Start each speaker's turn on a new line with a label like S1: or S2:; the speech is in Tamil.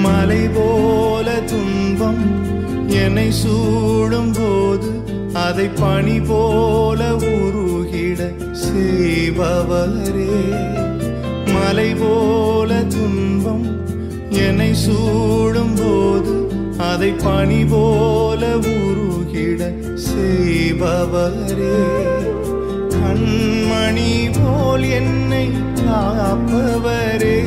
S1: மலை போல துன்பம் என்னை சூடும் போது அதை பனி போல உருகிட செய்பவரே மலை போல துன்பம் என்னை சூடும் போது அதை பனி போல உருகிட செய்பவரே கண்மணி போல் என்னை காப்பவரே